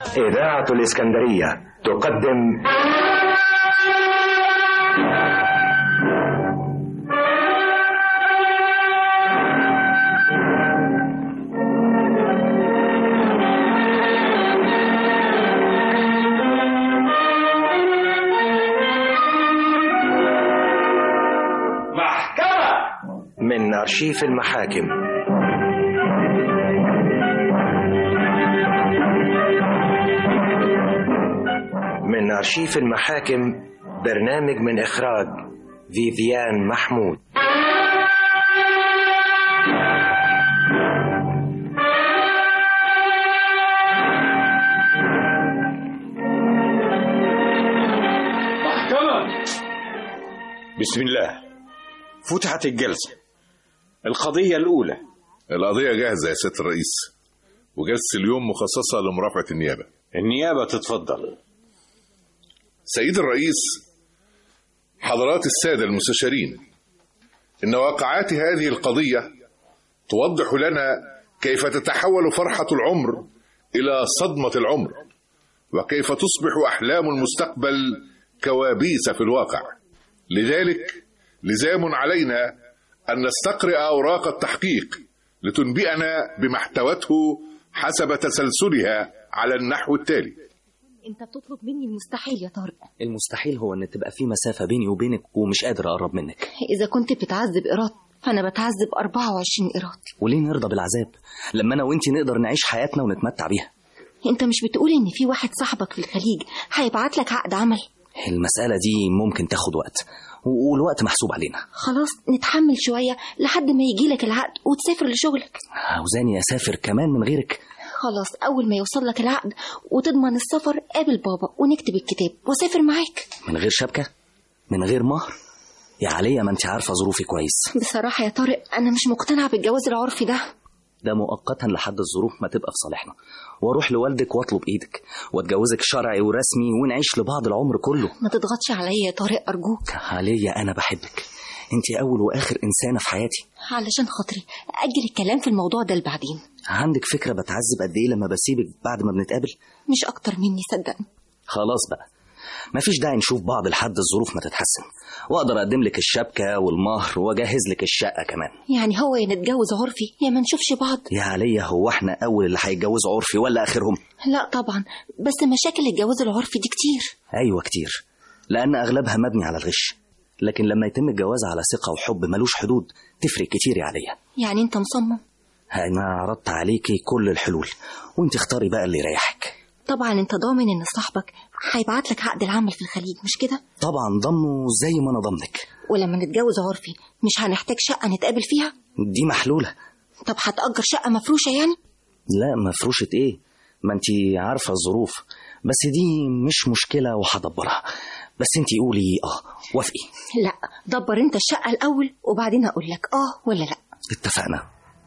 إذاعة الإسكندرية تقدم محكمة من أرشيف المحاكم من أرشيف المحاكم برنامج من إخراج فيفيان محمود محكمة بسم الله فتحت الجلسة القضية الأولى القضية جاهزة يا سيادة الرئيس وجلسة اليوم مخصصة لمرافعة النيابة النيابة تتفضل سيد الرئيس حضرات السادة المستشارين إن واقعات هذه القضية توضح لنا كيف تتحول فرحة العمر إلى صدمة العمر وكيف تصبح أحلام المستقبل كوابيس في الواقع لذلك لزام علينا أن نستقرئ أوراق التحقيق لتنبئنا بما احتوته حسب تسلسلها على النحو التالي انت بتطلب مني المستحيل يا طارق المستحيل هو ان تبقى في مسافة بيني وبينك ومش قادر اقرب منك اذا كنت بتتعذب ايراد فانا بتعذب 24 ايراد وليه نرضى بالعذاب لما انا وانتي نقدر نعيش حياتنا ونتمتع بيها انت مش بتقول ان في واحد صاحبك في الخليج هيبعت لك عقد عمل المسألة دي ممكن تاخد وقت و- والوقت محسوب علينا خلاص نتحمل شوية لحد ما يجي لك العقد وتسافر لشغلك عاوزاني اسافر كمان من غيرك خلاص أول ما يوصل لك العقد وتضمن السفر قابل بابا ونكتب الكتاب وسافر معاك من غير شبكة من غير مهر يا عليا ما انت عارفة ظروفي كويس بصراحة يا طارق أنا مش مقتنعة بالجواز العرفي ده ده مؤقتا لحد الظروف ما تبقى في صالحنا واروح لوالدك واطلب ايدك واتجوزك شرعي ورسمي ونعيش لبعض العمر كله ما تضغطش عليا يا طارق أرجوك عليا انا بحبك انت اول واخر انسانة في حياتي علشان خاطري أجل الكلام في الموضوع ده لبعدين عندك فكرة بتعذب قد ايه لما بسيبك بعد ما بنتقابل مش أكتر مني صدقني خلاص بقى مفيش داعي نشوف بعض لحد الظروف ما تتحسن واقدر اقدم لك الشبكة والمهر واجهز لك الشقة كمان يعني هو يا نتجوز عرفي يا ما نشوفش بعض يا عليا هو احنا اول اللي هيتجوزوا عرفي ولا اخرهم لا طبعا بس مشاكل الجواز العرفي دي كتير ايوه كتير لان اغلبها مبني على الغش لكن لما يتم الجواز على ثقة وحب ملوش حدود تفرق كتير يا عليا يعني انت مصمم انا عرضت عليكي كل الحلول وانت اختاري بقى اللي يريحك طبعا انت ضامن ان صاحبك هيبعت لك عقد العمل في الخليج مش كده طبعا ضمنه زي ما انا ضمنك ولما نتجوز عرفي مش هنحتاج شقة نتقابل فيها دي محلولة طب هتأجر شقة مفروشة يعني لا مفروشة ايه ما انت عارفة الظروف بس دي مش مشكلة وهدبرها بس انت قولي اه وافقي لا دبر انت الشقة الأول وبعدين أقول لك اه ولا لا اتفقنا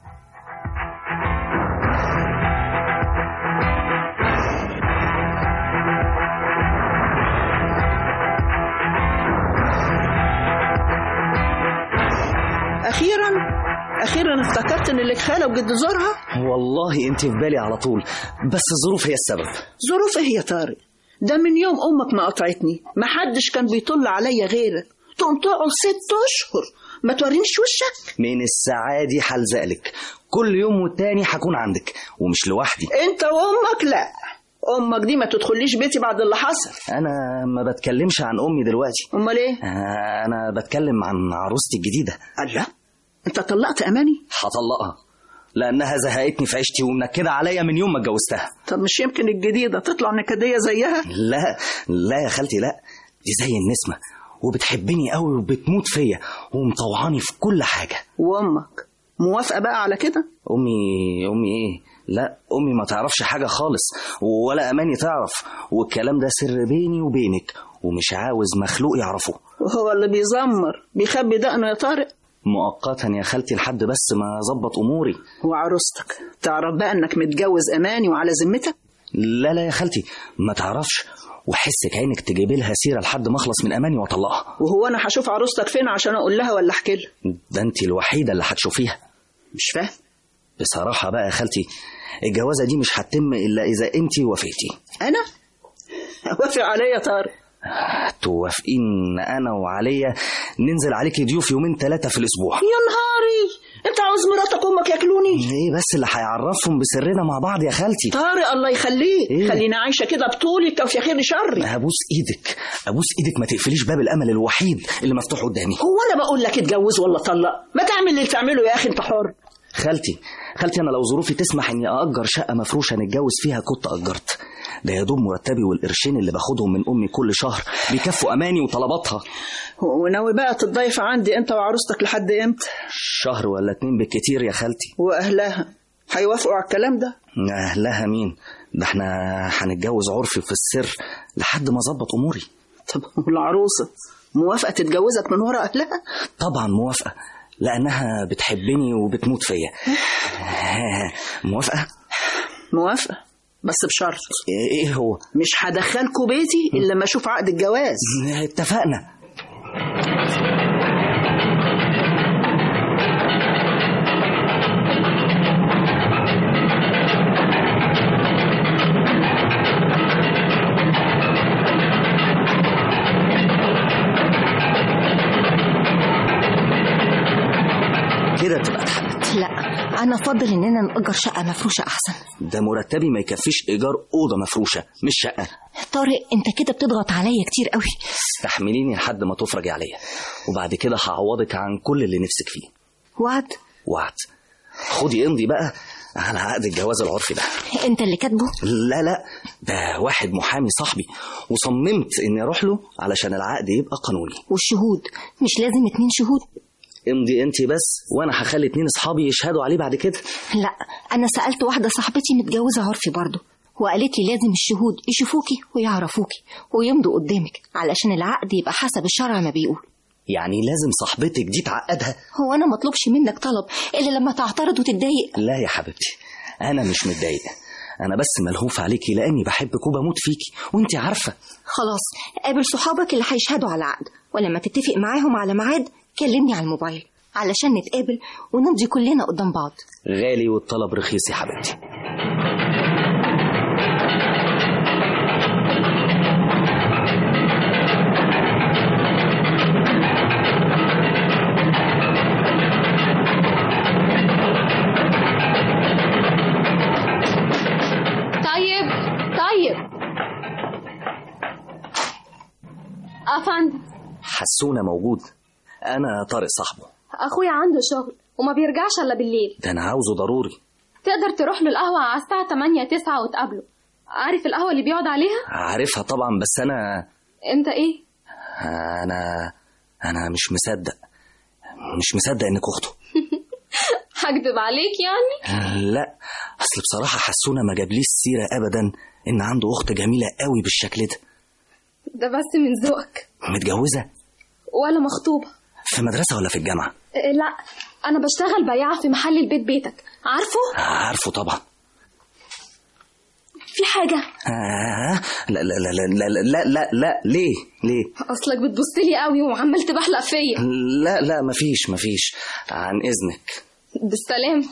أخيرا أخيرا افتكرت إن لك خالة وجد زورها والله انت في بالي على طول بس الظروف هي السبب ظروف إيه يا طارق ده من يوم أمك ما قطعتني ما حدش كان بيطل عليا غيرك تقوم تقعد ست أشهر ما تورينيش وشك من الساعة دي هلزقلك كل يوم والتاني هكون عندك ومش لوحدي أنت وأمك لا أمك دي ما تدخليش بيتي بعد اللي حصل انا ما بتكلمش عن امي دلوقتي أمال إيه؟ آه، انا بتكلم عن عروستي الجديدة الله أنت طلقت أماني؟ هطلقها لانها زهقتني في عيشتي ومنكده عليا من يوم ما اتجوزتها طب مش يمكن الجديدة تطلع نكدية زيها؟ لا لا يا خالتي لا دي زي النسمة وبتحبني قوي وبتموت فيا ومطوعاني في كل حاجة وأمك موافقة بقى على كده؟ أمي أمي إيه؟ لا أمي ما تعرفش حاجة خالص ولا أماني تعرف والكلام ده سر بيني وبينك ومش عاوز مخلوق يعرفه وهو اللي بيزمر بيخبي دقنه يا طارق مؤقتا يا خالتي لحد بس ما أظبط أموري وعروستك تعرف بقى انك متجوز اماني وعلى ذمتك لا لا يا خالتي ما تعرفش وحسك عينك تجيبي لها سيرة لحد ما أخلص من أماني وأطلقها وهو انا هشوف عروستك فين عشان اقول لها ولا احكي لها ده أنت الوحيدة اللي هتشوفيها مش فاهم بصراحة بقى يا خالتي الجوازة دي مش هتتم إلا إذا أنت وافقتي وافق عليا يا طارق توافقين انا وعليا ننزل عليكي ضيوف يومين ثلاثه في الاسبوع يا نهاري انت عاوز مراتك وامك ياكلوني ايه بس اللي هيعرفهم بسرنا مع بعض يا خالتي طارق الله يخليك إيه؟ خلينا عايشه كده بطولك وفي خير شري ابوس ايدك ابوس ايدك ما تقفليش باب الامل الوحيد اللي مفتوح قدامي هو انا بقول لك اتجوز ولا طلق ما تعمل اللي تعمله يا اخي انت حر خالتي خالتي انا لو ظروفي تسمح اني ااجر شقه مفروشه نتجوز فيها كنت اجرت ده يا دوب مرتبي والقرشين اللي باخدهم من امي كل شهر بيكفوا اماني وطلباتها وناوي بقى تتضيف عندي انت وعروستك لحد امتى شهر ولا اتنين بالكتير يا خالتي واهلها هيوافقوا على الكلام ده اهلها مين ده احنا هنتجوز عرفي في السر لحد ما اظبط اموري طب والعروسه موافقه تتجوزك من ورا اهلها طبعا موافقه لانها بتحبني وبتموت فيا موافقه موافقه بس بشرط ايه هو مش هدخلكوا بيتي الا لما اشوف عقد الجواز اتفقنا كده تبقى اتحلت لا انا افضل اننا نأجر شقه مفروشه احسن ده مرتبي ما يكفيش ايجار اوضه مفروشه مش شقه طارق انت كده بتضغط عليا كتير قوي استحمليني لحد ما تفرجي عليا وبعد كده هعوضك عن كل اللي نفسك فيه وعد وعد خدي امضي بقى على عقد الجواز العرفي ده انت اللي كاتبه لا لا ده واحد محامي صاحبي وصممت اني اروح له علشان العقد يبقى قانوني والشهود مش لازم اتنين شهود امضي انت بس وانا هخلي اتنين اصحابي يشهدوا عليه بعد كده لا انا سالت واحده صاحبتي متجوزه عرفي برضه وقالت لي لازم الشهود يشوفوكي ويعرفوكي ويمضوا قدامك علشان العقد يبقى حسب الشرع ما بيقول يعني لازم صاحبتك دي تعقدها هو انا مطلوبش منك طلب الا لما تعترض وتتضايق لا يا حبيبتي انا مش متضايق انا بس ملهوف عليكي لاني بحبك وبموت فيكي وانت عارفه خلاص قابل صحابك اللي هيشهدوا على العقد ولما تتفق معاهم على ميعاد كلمني على الموبايل علشان نتقابل ونمضي كلنا قدام بعض غالي والطلب رخيص يا حبيبتي طيب طيب أفندم حسونة موجود انا طارق صاحبه أخويا عنده شغل وما بيرجعش إلا بالليل ده انا عاوزه ضروري تقدر تروح له القهوة على الساعة 8 9 وتقابله عارف القهوة اللي بيقعد عليها؟ عارفها طبعا بس انا أنت إيه؟ انا انا مش مصدق مش مصدق انك اخته هكدب عليك يعني؟ لا اصل بصراحه حسونه ما جابليش سيره ابدا ان عنده اخت جميله قوي بالشكل ده ده بس من ذوقك متجوزه ولا مخطوبة في مدرسه ولا في الجامعه إيه، لا أنا بشتغل بياعة في محل البيت بيتك عارفه؟ عارفه طبعا في حاجة آه لا لا لا لا لا لا لا, لا. ليه ليه أصلك بتبصلي قوي وعمال تبحلق فيا لا لا مفيش مفيش عن اذنك بالسلامة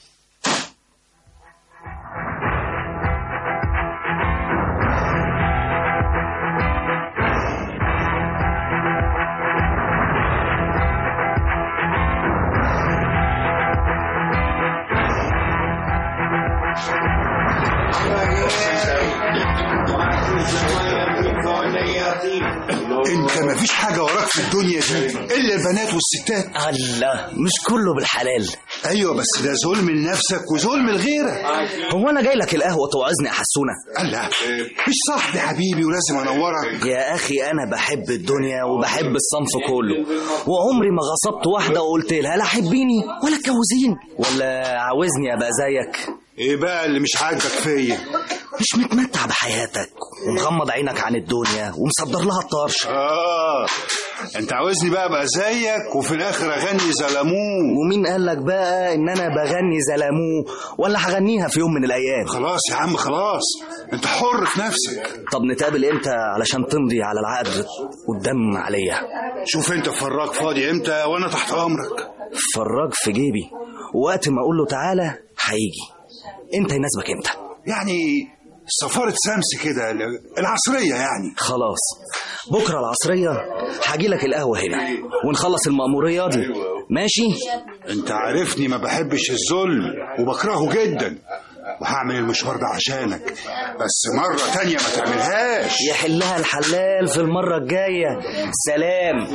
انت مفيش حاجة وراك في الدنيا دي الا البنات والستات الله مش كله بالحلال ايوه بس ده ظلم لنفسك وظلم لغيرك هو انا جاي لك القهوه توعظني يا حسونه الله مش صاحبي حبيبي ولازم انورك يا اخي انا بحب الدنيا وبحب الصنف كله وعمري ما غصبت واحده وقلت لها لا حبيني ولا اتجوزيني ولا عاوزني ابقى زيك ايه بقى اللي مش عاجبك فيا مش متمتع بحياتك ومغمض عينك عن الدنيا ومصدر لها الطرش اه انت عاوزني بقى ابقى زيك وفي الاخر اغني زلموه ومين قال لك بقى ان انا بغني زلموه ولا هغنيها في يوم من الايام خلاص يا عم خلاص انت حر في نفسك طب نتقابل امتى علشان تمضي على العقد قدام عليا شوف انت فراك فاضي امتى وانا تحت امرك فراج في جيبي وقت ما اقول له تعالى هيجي انت يناسبك امتى يعني سفارة سمس كده العصرية يعني خلاص بكرة العصرية هاجي لك القهوة هنا ونخلص المأمورية دي ماشي انت عارفني ما بحبش الظلم وبكرهه جدا وهعمل المشوار ده عشانك بس مرة تانية ما تعملهاش يحلها الحلال في المرة الجاية سلام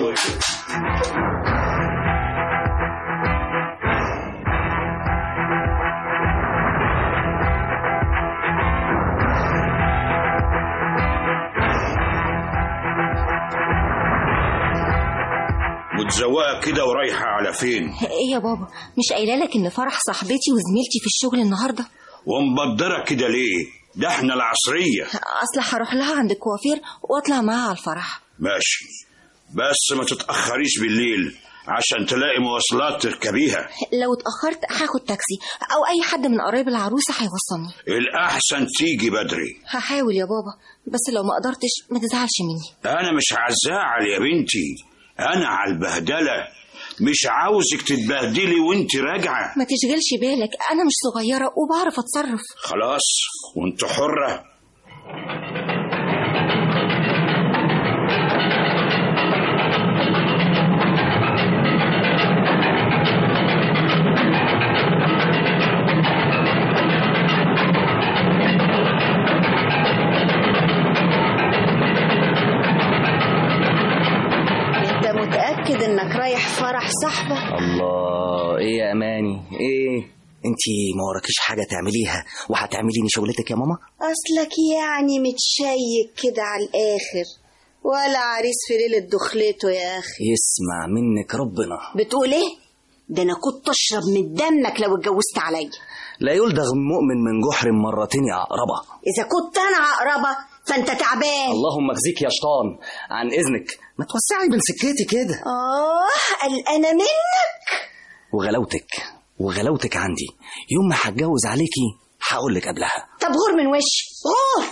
متزوقة كده ورايحة على فين ايه يا بابا مش قايله لك ان فرح صاحبتي وزميلتي في الشغل النهارده ومبدرة كده ليه ده احنا العصرية اصل هروح لها عند الكوافير واطلع معاها على الفرح ماشي بس ما تتأخريش بالليل عشان تلاقي مواصلات تركبيها لو اتاخرت هاخد تاكسي او اي حد من قرايب العروسه هيوصلني الأحسن تيجي بدري هحاول يا بابا بس لو ما قدرتش ما تزعلش مني أنا مش هزعل يا بنتي أنا على البهدلة مش عاوزك تتبهدلي وانت راجعة ما تشغلش بالك انا مش صغيره وبعرف اتصرف خلاص وانت حرة انت متأكد انك رايح فرح صاحبك الله ايه يا اماني ايه انتي ما وراكيش حاجة تعمليها وهتعمليني شغلتك يا ماما اصلك يعني متشيك كده على الاخر ولا عريس في ليلة دخلته يا اخي يسمع منك ربنا بتقول ايه ده انا كنت اشرب من دمك لو اتجوزت عليا لا يلدغ المؤمن من جحر مرتين يا عقربة اذا كنت انا عقربة فانت تعبان اللهم اخزيك يا شيطان عن اذنك ما توسعي من سكتي كده اه قلقانة منك وغلاوتك وغلاوتك عندي يوم ما هتجوز عليكي هقول لك قبلها طب غور من وشي غور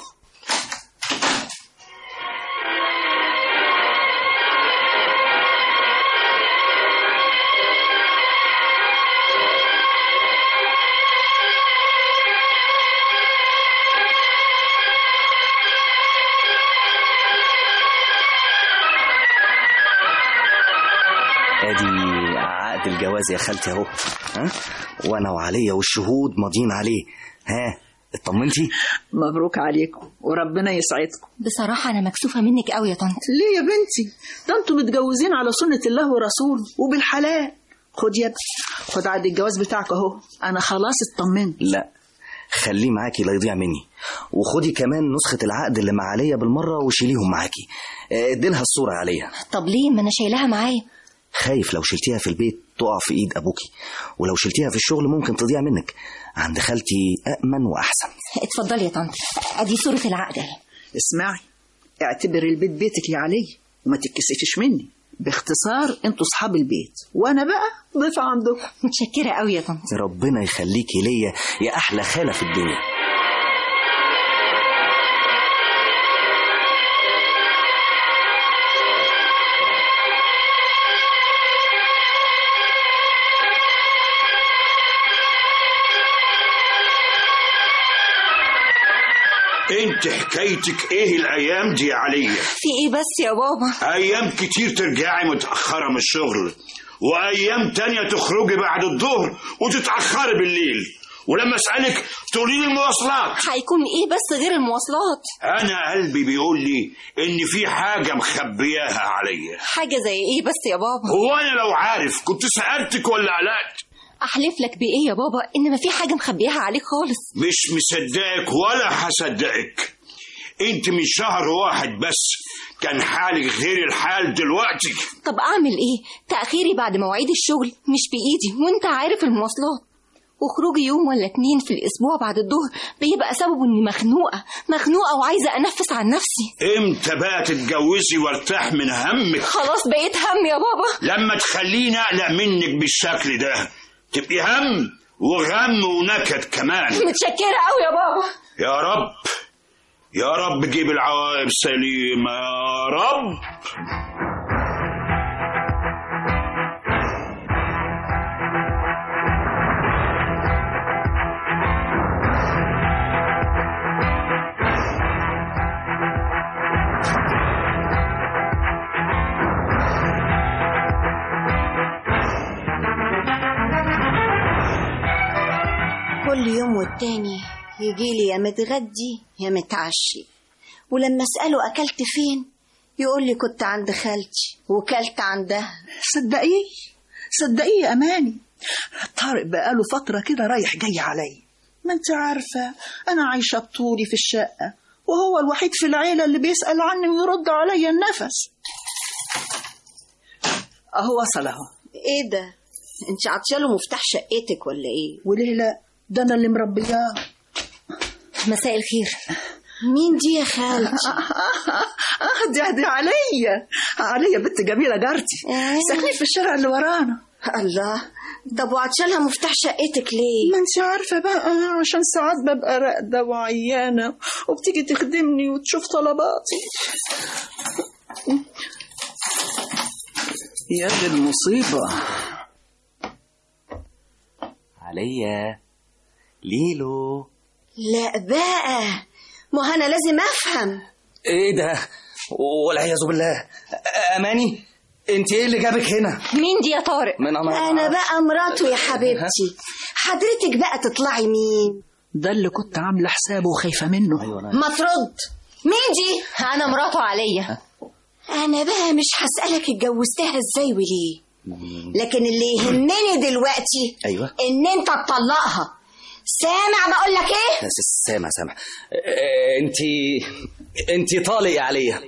ادي عقد الجواز يا خالتي اهو ها وانا وعليا والشهود ماضيين عليه ها اطمنتي مبروك عليكم وربنا يسعدكم بصراحه انا مكسوفه منك قوي يا طنط ليه يا بنتي ده انتوا متجوزين على سنة الله ورسوله وبالحلال خد يا ابني خد عقد الجواز بتاعك اهو انا خلاص اطمنت لا خليه معاكي لا يضيع مني وخدي كمان نسخة العقد اللي مع عليا بالمرة وشيليهم معاكي اه، اديلها الصورة عليا طب ليه ما انا شايلها معايا خايف لو شلتيها في البيت تقع في ايد ابوكي ولو شلتيها في الشغل ممكن تضيع منك عند خالتي أأمن وأحسن اتفضلي يا طنط ادي صوره العقد اهي اسمعي اعتبر البيت بيتك يا علي وما تتكسفيش مني باختصار انتوا اصحاب البيت وانا بقى ضيفة عندكم متشكره قوي يا طنط ربنا يخليكي ليا يا أحلى خالة في الدنيا انت حكايتك ايه الايام دي يا عليا في ايه بس يا بابا ايام كتير ترجعي متاخره من الشغل وايام تانية تخرجي بعد الظهر وتتاخري بالليل ولما اسالك تقولي لي المواصلات هيكون ايه بس غير المواصلات انا قلبي بيقول لي ان في حاجه مخبياها عليا حاجه زي ايه بس يا بابا هو انا لو عارف كنت سالتك ولا قلقت احلف لك بايه يا بابا ان ما في حاجه مخبيها عليك خالص مش مصدقك ولا هصدقك انت من شهر واحد بس كان حالك غير الحال دلوقتي طب اعمل ايه تاخيري بعد مواعيد الشغل مش بايدي وانت عارف المواصلات وخروجي يوم ولا اتنين في الاسبوع بعد الظهر بيبقى سببه اني مخنوقه مخنوقه وعايزه انفس عن نفسي امتى بقى تتجوزي وارتاح من همك خلاص بقيت هم يا بابا لما تخليني اقلق منك بالشكل ده تبقي هم وغم ونكد كمان متشكره قوي يا بابا يا رب يا رب جيب العواقب سليمة يا رب والتاني يجيلي يا متغدي يا متعشي ولما اساله اكلت فين يقول لي كنت عند خالتي وكلت عندها صدقيه صدقيه يا اماني طارق بقاله فتره كده رايح جاي عليا ما انت عارفه انا عايشه بطولي في الشقه وهو الوحيد في العيله اللي بيسال عني ويرد عليا النفس اهو وصل اهو ايه ده انت عطشاله مفتاح شقتك ولا ايه وليه لا ده انا اللي مربياه مساء الخير مين دي يا خالتي اه دي دي عليا عليا بنت جميله جارتي آه. ساكنين في الشارع اللي ورانا الله طب وعطشالها مفتاح شقتك ليه ما انت عارفه بقى عشان ساعات ببقى راقده وعيانه وبتيجي تخدمني وتشوف طلباتي يا دي المصيبه عليا ليلو لا بقى ما انا لازم افهم ايه ده والعياذ بالله اماني انت ايه اللي جابك هنا مين دي يا طارق من انا انا بقى مراته يا حبيبتي حضرتك بقى تطلعي مين ده اللي كنت عامله حسابه وخايفه منه ايوه انا ما ترد مين دي انا مراته عليا انا بقى مش هسألك اتجوزتها ازاي وليه لكن اللي يهمني دلوقتي ايوه ان انت تطلقها سامع بقول لك ايه بس سامع سامع انت انت طالق يا عليا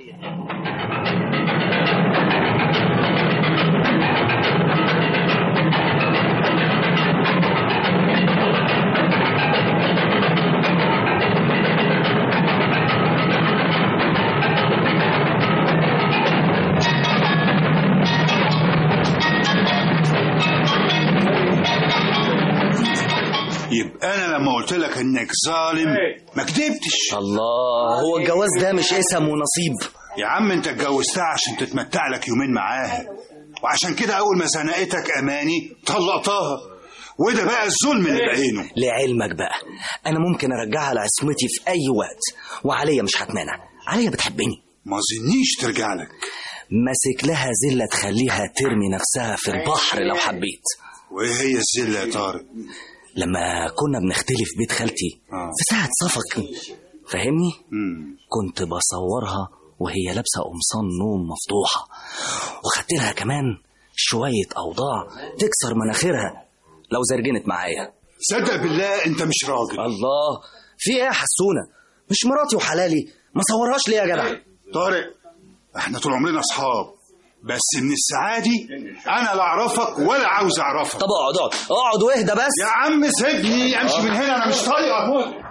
يبقى انا لما قلت لك انك ظالم ما كدبتش الله هو الجواز ده مش اسم ونصيب يا عم انت اتجوزتها عشان تتمتع لك يومين معاها وعشان كده اول ما زنقتك اماني طلقتها وده بقى الظلم اللي بعينه لعلمك بقى انا ممكن ارجعها لعصمتي في اي وقت وعليا مش هتمانع عليا بتحبني ما ظنيش ترجع لك ماسك لها زله تخليها ترمي نفسها في البحر لو حبيت وايه هي الزله يا طارق لما كنا بنختلف بيت خالتي آه. في ساعة صفك فاهمني؟ مم. كنت بصورها وهي لابسة قمصان نوم مفتوحة وخدت لها كمان شوية أوضاع تكسر مناخيرها لو زرجنت معايا صدق بالله انت مش راجل الله في ايه يا حسونة مش مراتي وحلالي ما صورهاش ليه يا جدع طارق احنا طول عمرنا اصحاب بس من الساعه دي انا لا اعرفك ولا عاوز اعرفك طب اقعد اقعد اقعد واهدى بس يا عم سيبني امشي من هنا انا مش طايقك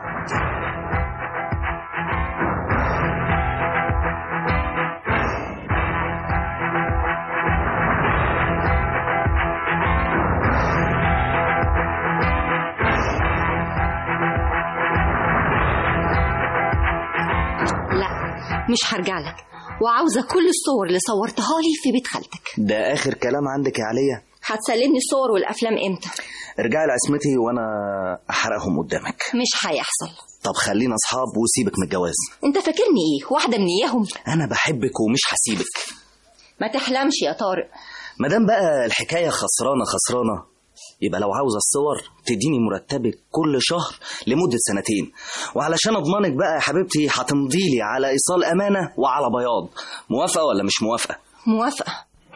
لا مش هرجع لك وعاوزة كل الصور اللي صورتها لي في بيت خالتك ده آخر كلام عندك يا عليا هتسلمني الصور والأفلام إمتى ارجعي لعصمتي وأنا أحرقهم قدامك مش هيحصل طب خلينا أصحاب وسيبك من الجواز انت فاكرني ايه واحدة من اياهم أنا بحبك ومش هسيبك ما تحلمش يا طارق مادام بقى الحكاية خسرانة خسرانة يبقى لو عاوزة الصور تديني مرتبك كل شهر لمدة سنتين وعلشان أضمنك بقى يا حبيبتي هتمضيلي على إيصال أمانة وعلى بياض موافقة ولا مش موافقة؟ موافقة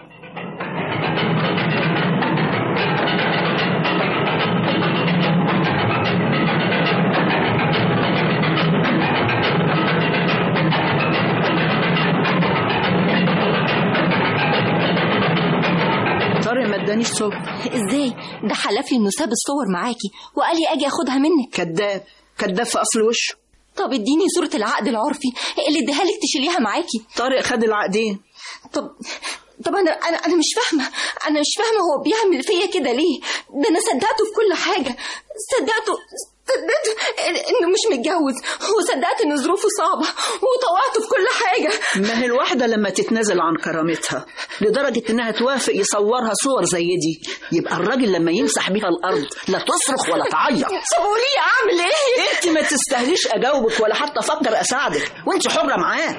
طارق ما ادانيش صور ازاي ده حلف لي انه ساب الصور معاكي وقال لي اجي اخدها منك كذاب كذاب في اصل وشه طب اديني صورة العقد العرفي اللي اديها لك تشيليها معاكي طارق خد العقدين طب طب انا انا انا مش فاهمه انا مش فاهمه هو بيعمل فيا كده ليه ده انا صدقته في كل حاجه صدقته صدقته انه مش متجوز وصدقت ان ظروفه صعبه وطوعته في كل حاجه ما هي الواحدة لما تتنازل عن كرامتها لدرجة إنها توافق يصورها صور زي دي يبقى الراجل لما يمسح بيها الأرض لا تصرخ ولا تعيط طب قولي لي اعمل ايه انت ما تستاهليش اجاوبك ولا حتى افكر اساعدك وانت حره معاه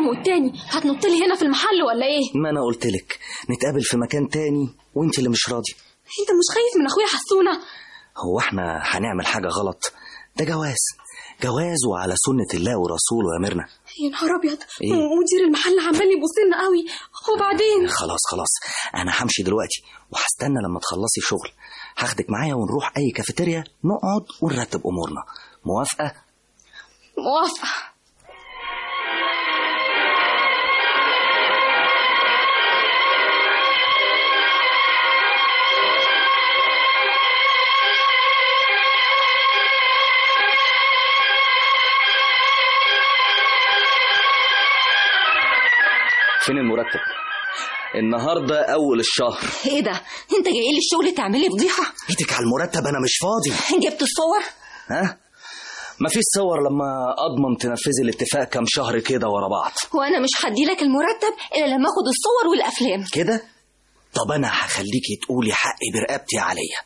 يوم والتاني هتنط لي هنا في المحل ولا ايه ما انا قلت لك نتقابل في مكان تاني وانت اللي مش راضي انت مش خايف من اخويا حسونه هو احنا هنعمل حاجه غلط ده جواز جواز وعلى سنه الله ورسوله يا ميرنا يا نهار ابيض إيه؟ مدير المحل عمال يبص لنا قوي وبعدين خلاص خلاص انا همشي دلوقتي وهستنى لما تخلصي شغل هاخدك معايا ونروح اي كافيتيريا نقعد ونرتب امورنا موافقه موافقه فين المرتب النهارده اول الشهر ايه ده انت جاي لي الشغل تعملي فضيحه ايدك على المرتب انا مش فاضي جبت الصور ها مفيش صور لما اضمن تنفذي الاتفاق كام شهر كده ورا بعض وانا مش هدي لك المرتب الا لما اخد الصور والافلام كده طب انا هخليكي تقولي حقي برقبتي عليا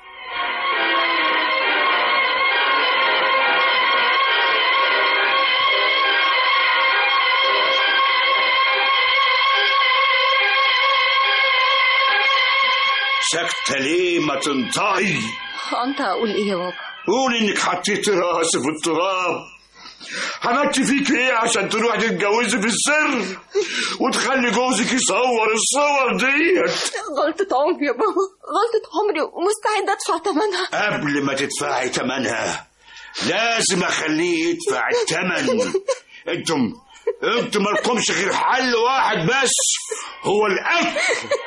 ساكتة ليه ما تنطقي انت اقول ايه يا بابا قول انك حطيت راسي في التراب عملت فيك ايه عشان تروح تتجوزي في السر وتخلي جوزك يصور الصور ديت غلطة عمري يا بابا غلطة عمري ومستعدة ادفع ثمنها قبل ما تدفعي تمنها لازم اخليه يدفع التمن انتم انتم مالكمش غير حل واحد بس هو الاكل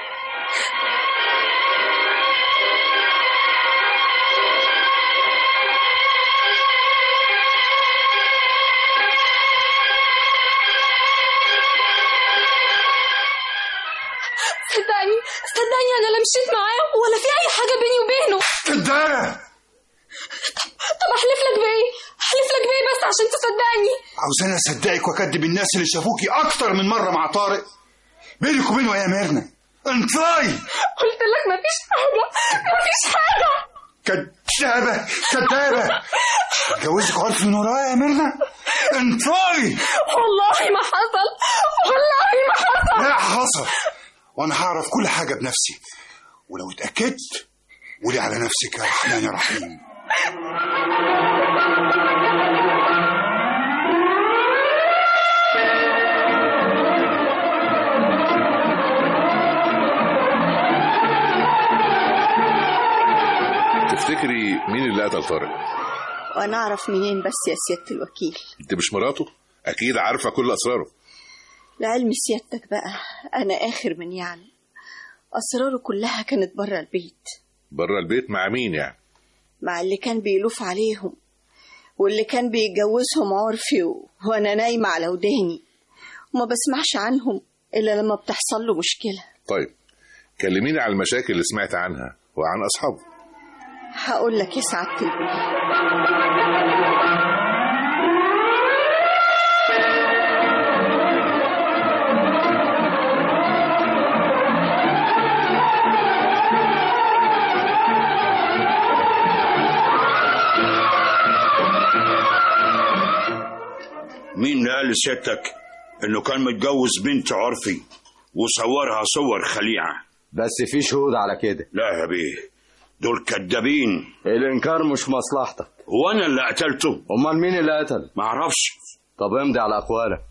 صدقني صدقني انا لا مشيت معاه ولا في اي حاجه بيني وبينه كدابة طب احلف لك بايه احلف لك بايه بس عشان تصدقني عاوزاني اصدقك واكدب الناس اللي شافوكي اكتر من مره مع طارق بينك وبينه يا ميرنا انطقي قلت لك مفيش حاجه مفيش حاجه كدابة كدابة اتجوزك عرف من ورايا يا ميرنا انطقي والله ما حصل والله ما حصل لا حصل وانا هعرف كل حاجة بنفسي ولو اتأكدت قولي على نفسك يا رحمن يا رحيم تفتكري مين اللي قتل طارق وانا اعرف منين بس يا سياده الوكيل انت مش مراته اكيد عارفه كل اسراره لعلم سيادتك بقى انا اخر من يعني اسراره كلها كانت بره البيت بره البيت مع مين يعني مع اللي كان بيلوف عليهم واللي كان بيتجوزهم عرفي و... وانا نايمه على وداني وما بسمعش عنهم الا لما بتحصل له مشكله طيب كلميني على المشاكل اللي سمعت عنها وعن اصحابه هقول لك يا سعاده البيه مين اللي قال لسيادتك انه كان متجوز بنت عرفي وصورها صور خليعه بس في شهود على كده لا يا بيه دول كدابين الانكار مش مصلحتك هو انا اللي قتلته امال مين اللي قتل معرفش طب امضي على اقوالك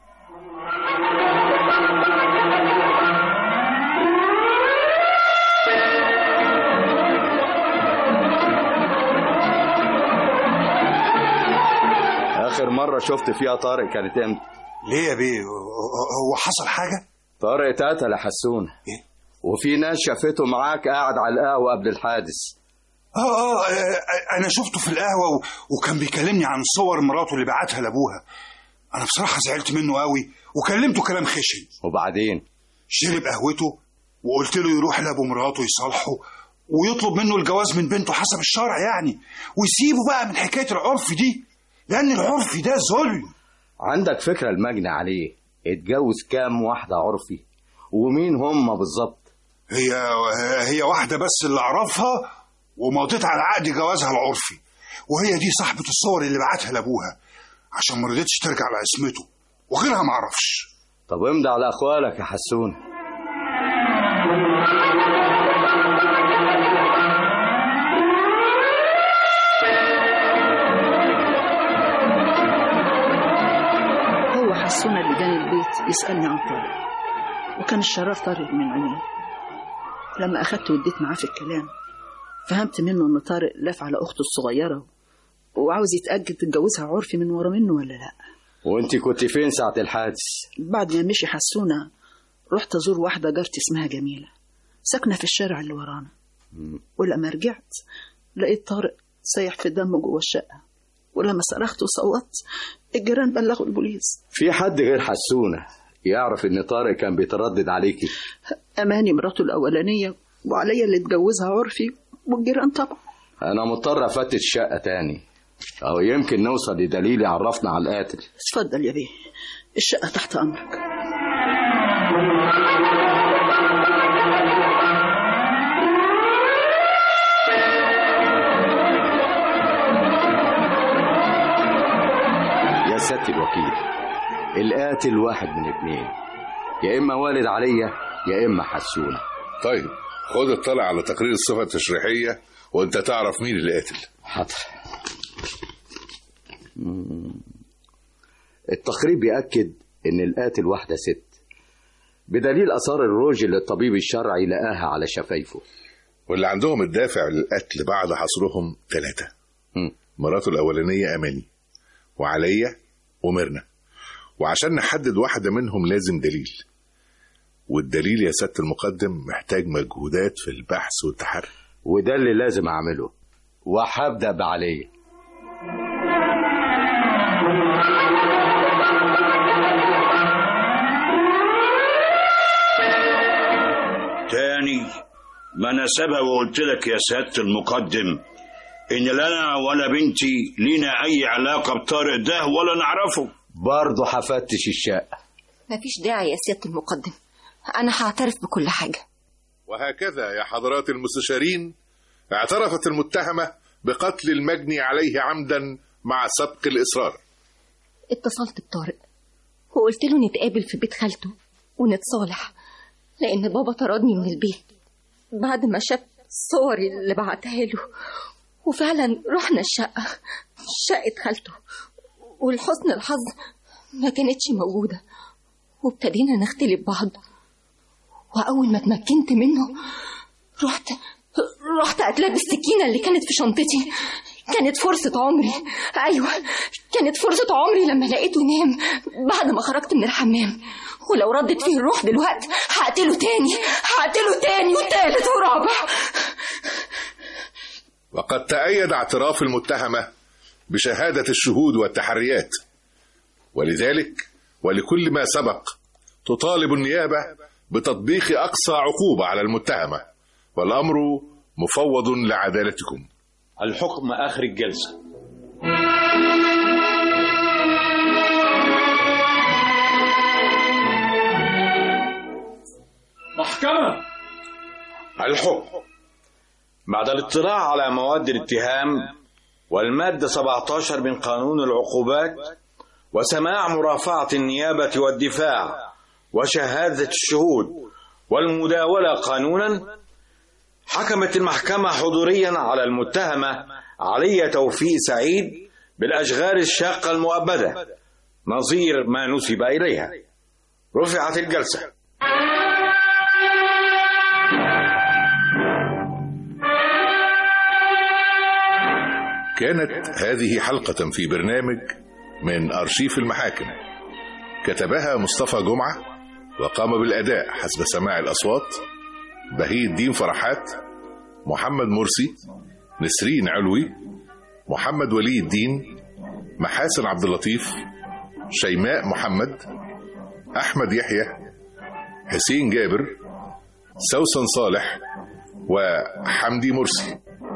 اخر مره شفت فيها طارق كانت امتى ليه يا بيه هو حصل حاجة طارق اتقتل يا حسون إيه؟ وفي ناس شافته معاك قاعد على القهوه قبل الحادث آه, آه, آه أنا شفته في القهوة و... وكان بيكلمني عن صور مراته اللي بعتها لأبوها أنا بصراحة زعلت منه قوي وكلمته كلام خشن وبعدين شرب قهوته وقلت له يروح لأبو مراته يصالحه ويطلب منه الجواز من بنته حسب الشرع يعني ويسيبه بقى من حكاية العرف دي لأن العرف ده ظلم عندك فكره المجني عليه اتجوز كام واحده عرفي ومين هم بالظبط هي هي واحدة بس اللي أعرفها ومضيت على عقد جوازها العرفي وهي دي صاحبة الصور اللي بعتها لأبوها عشان ما رضيتش ترجع لعصمته وغيرها معرفش طب امضي على اخوالك يا حسون هو حسونا اللي جاني البيت يسألني عن طارق وكان الشرار طارق من عينيه لما أخدت واديت معاه في الكلام فهمت منه إن طارق لف على أخته الصغيرة وعاوز يتأكد تتجوزها عرفي من ورا منه ولا لأ وانت كنت فين ساعة الحادث بعد ما مشي حسونا رحت أزور واحدة جارتي اسمها جميلة ساكنة في الشارع اللي ورانا ولما رجعت لقيت طارق سايح في دم جوه الشقة ولما صرخت وصوت الجيران بلغوا البوليس في حد غير حسونة يعرف ان طارق كان بيتردد عليكي أماني مراته الأولانية وعليا اللي اتجوزها عرفي والجيران طبعا انا مضطر افتش الشقة تاني او يمكن نوصل لدليل يعرفنا على القاتل اتفضل يا بيه الشقة تحت أمرك يا سيادة الوكيل القاتل واحد من اتنين يا اما والد عليا يا اما حسونة طيب خد اطلع على تقرير الصفة التشريحية وانت تعرف مين اللي قاتل حاضر مم. التقرير بيأكد إن القاتل واحدة ست بدليل آثار الروج اللي الطبيب الشرعي لقاها على شفايفه واللي عندهم الدافع للقتل بعد حصرهم ثلاثة مراته الأولانية أماني وعليا وميرنا وعشان نحدد واحدة منهم لازم دليل والدليل يا سيادة المقدم محتاج مجهودات في البحث والتحري وده اللي لازم أعمله وهبدأ بعليا تاني ما انا سبق وقلت لك يا سياده المقدم ان لا انا ولا بنتي لينا اي علاقه بطارق ده ولا نعرفه برضه هفتش الشقه مفيش داعي يا سيادة المقدم أنا هعترف بكل حاجة وهكذا يا حضرات المستشارين اعترفت المتهمة بقتل المجني عليه عمدا مع سبق الإصرار اتصلت بطارق وقلت له نتقابل في بيت خالته ونتصالح لأن بابا طردني من البيت بعد ما شاف صوري اللي بعتها له وفعلا رحنا الشقة شقة خالته ولحسن الحظ ما كانتش موجودة وابتدينا نختلف بعض وأول ما اتمكنت منه رحت رحت قتلاه بالسكينة اللي كانت في شنطتي كانت فرصة عمري أيوة كانت فرصة عمري لما لقيته نام بعد ما خرجت من الحمام ولو ردت فيه الروح دلوقتي هقتله تاني هقتله تاني وتالت ورابع وقد تأيد اعتراف المتهمة بشهادة الشهود والتحريات ولذلك ولكل ما سبق تطالب النيابة بتطبيق أقصى عقوبة على المتهمة والأمر مفوض لعدالتكم الحكم آخر الجلسة محكمة الحكم بعد الاطلاع على مواد الاتهام والمادة 17 من قانون العقوبات وسماع مرافعة النيابة والدفاع وشهادة الشهود والمداولة قانونا حكمت المحكمة حضوريا على المتهمة علي توفيق سعيد بالأشغال الشاقة المؤبدة نظير ما نسب إليها رفعت الجلسة كانت هذه حلقة في برنامج من أرشيف المحاكم كتبها مصطفى جمعة وقام بالأداء حسب سماع الأصوات بهي الدين فرحات محمد مرسي نسرين علوي محمد ولي الدين محاسن عبد اللطيف شيماء محمد أحمد يحيى حسين جابر سوسن صالح وحمدي مرسي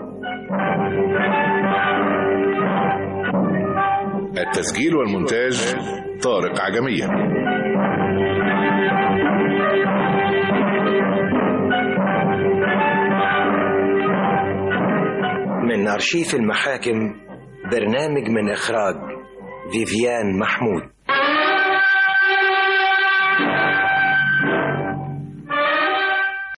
التسجيل والمونتاج طارق عجمية من أرشيف المحاكم برنامج من إخراج فيفيان محمود